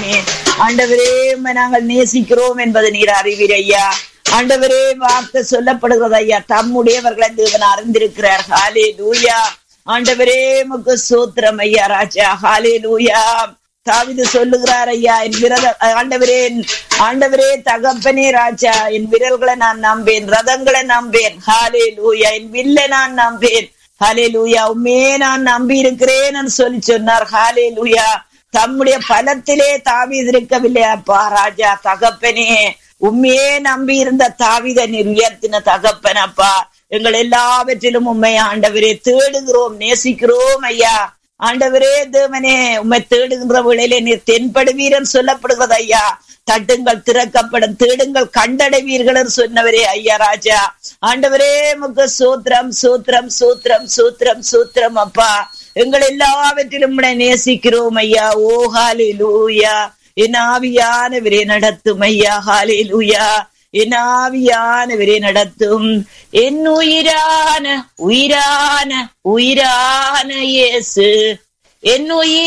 தகப்பனே ஆண்டவரே உம்மை நாங்கள் நேசிக்கிறோம் என்பது நீர் அறிவீர் ஐயா ஆண்டவரே வார்த்தை சொல்லப்படுகிறது ஐயா தம்முடையவர்களை தேவன் அறிந்திருக்கிறார் ஹாலே லூயா ஆண்டவரே முக்கு சூத்திரம் ஐயா ராஜா ஹாலே லூயா தாவிது சொல்லுகிறார் ஐயா என் விரத ஆண்டவரே ஆண்டவரே தகப்பனே ராஜா என் விரல்களை நான் நம்பேன் ரதங்களை நம்பேன் ஹாலே லூயா என் வில்லை நான் நம்பேன் ஹாலே லூயா உண்மையே நான் நம்பி இருக்கிறேன் சொல்லி சொன்னார் ஹாலே லூயா தம்முடைய பலத்திலே தாவீது இருக்கவில்லை அப்பா ராஜா தகப்பனே உண்மையே நம்பி இருந்த தாவித நீர் உயர்த்தின தகப்பன் அப்பா எங்கள் எல்லாவற்றிலும் உண்மை ஆண்டவரே தேடுகிறோம் நேசிக்கிறோம் ஐயா ஆண்டவரே தேவனே உண்மை தேடுகின்ற வேளையிலே நீர் தென்படுவீரன் சொல்லப்படுகிறது ஐயா தட்டுங்கள் திறக்கப்படும் தேடுங்கள் கண்டடைவீர்கள் சொன்னவரே ஐயா ராஜா ஆண்டவரே முக சூத்திரம் சூத்திரம் சூத்திரம் சூத்திரம் சூத்திரம் அப்பா எங்கள் எல்லாவற்றிலும் உம்மை நேசிக்கிறோம் ஐயா ஓ ஹாலே லூயா என் ஆவியானவரே நடத்தும் ஐயா ஹாலே லூயா என் ஆவியானவரே நடத்தும் என் உயிரான உயிரான உயிரான இயேசு என் உயிர்